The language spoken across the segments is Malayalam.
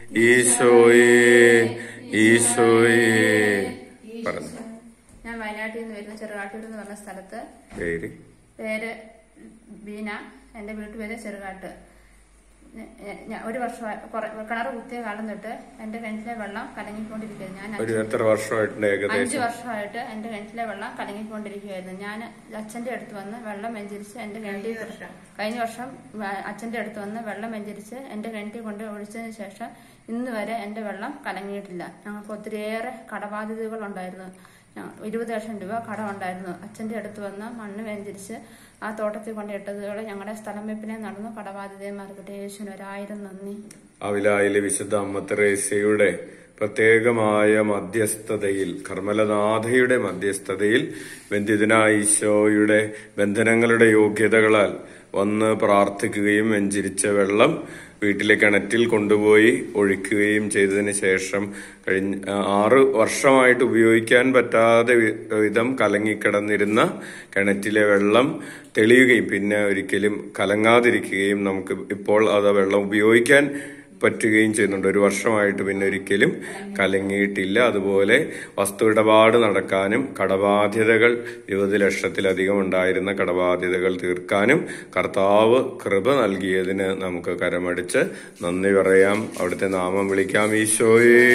ഈശോയേ ഈശോയേ പറഞ്ഞു ഞാൻ വയനാട്ടിൽ നിന്ന് വരുന്ന ചെറുകാട്ടൂർ എന്ന് പറഞ്ഞ സ്ഥലത്ത് പേര് പേര് ബീന എൻ്റെ വീട്ടുപേര് ചെറുകാട്ട് ഞ- ഞാൻ ഒരു വർഷം കിണർ കുത്തിയ കാലം തൊട്ട് എൻ്റെ കിണറ്റിലെ വെള്ളം കലങ്ങിക്കൊണ്ടിരിക്കുകയായിരുന്നു ഞാൻ ഒരു എത്ര വർഷമായിട്ടുണ്ട് അഞ്ച് ഏകദേശം വർഷമായിട്ട് എൻ്റെ കിണറ്റിലെ വെള്ളം കലങ്ങിക്കൊണ്ടിരിക്കുകയായിരുന്നു ഞാൻ അച്ഛൻ്റെ അടുത്ത് വന്ന് വെള്ളം വെഞ്ചരിച്ച് എൻ്റെ കിണറ്റിൽ കഴിഞ്ഞ വർഷം വ- അച്ഛൻ്റെ അടുത്ത് വന്ന് വെള്ളം വെഞ്ചരിച്ച് എൻ്റെ കിണറ്റിൽ കൊണ്ട് ഒഴിച്ചതിന് ശേഷം ഇന്ന് വരെ എൻ്റെ വെള്ളം കലങ്ങിയിട്ടില്ല ഞങ്ങൾക്ക് ഒത്തിരിയേറെ കടബാധ്യതകൾ ഉണ്ടായിരുന്നു ഞ- ഇരുപത് ലക്ഷം രൂപ കടം ഉണ്ടായിരുന്നു അച്ഛൻ്റെ അടുത്ത് വന്ന് മണ്ണ് വെഞ്ചരിച്ച് ആ തോട്ടത്തിൽ കൊണ്ട് ഇട്ടതുപോലെ ഞങ്ങളുടെ സ്ഥലം വെപ്പിനെ നടന്നു കടബാധ്യതയെ മാറിക്കിട്ടെ യേശുവിന് ഒരായിരം നന്ദി അവിലായിലെ വിശുദ്ധ അമ്മ തെരേസയുടെ പ്രത്യേകമായ മധ്യസ്ഥതയിൽ കർമ്മലനാഥയുടെ മധ്യസ്ഥതയിൽ ബന്ധിതനായ ഈശോയുടെ ബന്ധനങ്ങളുടെ യോഗ്യതകളാൽ വന്ന് പ്രാർത്ഥിക്കുകയും വെഞ്ചരിച്ച വെള്ളം വീട്ടിലെ കിണറ്റിൽ കൊണ്ടുപോയി ഒഴിക്കുകയും ചെയ്തതിന് ശേഷം കഴിഞ്ഞ ആറ് വർഷമായിട്ട് ഉപയോഗിക്കാൻ പറ്റാതെ വി- വിധം കലങ്ങിക്കിടന്നിരുന്ന കിണറ്റിലെ വെള്ളം തെളിയുകയും പിന്നെ ഒരിക്കലും കലങ്ങാതിരിക്കുകയും നമുക്ക് ഇപ്പോൾ അത് വെള്ളം ഉപയോഗിക്കാൻ പറ്റുകയും ചെയ്യുന്നുണ്ട് ഒരു വർഷമായിട്ട് പിന്നെ ഒരിക്കലും കലങ്ങിയിട്ടില്ല അതുപോലെ വസ്തു ഇടപാട് നടക്കാനും കടബാധ്യതകൾ ഇരുപത് ലക്ഷത്തിലധികം ഉണ്ടായിരുന്ന കടബാധ്യതകൾ തീർക്കാനും കർത്താവ് കൃപ നൽകിയതിന് നമുക്ക് കരമടിച്ച് നന്ദി പറയാം അവിടുത്തെ നാമം വിളിക്കാം ഈശോയേ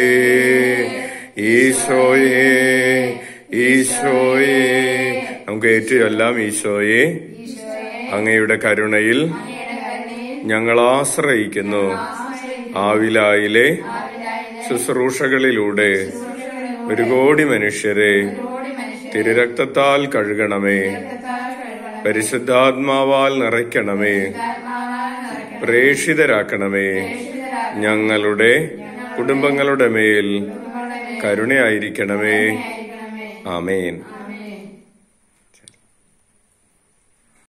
ഈശോയേ ഈശോയേ നമുക്ക് ഏറ്റുചൊല്ലാം ഈശോയേ അങ്ങയുടെ കരുണയിൽ ഞങ്ങൾ ആശ്രയിക്കുന്നു ആവിലായിലെ ശുശ്രൂഷകളിലൂടെ ഒരു കോടി മനുഷ്യരെ തിരുരക്തത്താൽ കഴുകണമേ പരിശുദ്ധാത്മാവാൽ നിറയ്ക്കണമേ പ്രേഷിതരാക്കണമേ ഞങ്ങളുടെ കുടുംബങ്ങളുടെ മേൽ കരുണയായിരിക്കണമേ ആമേൻ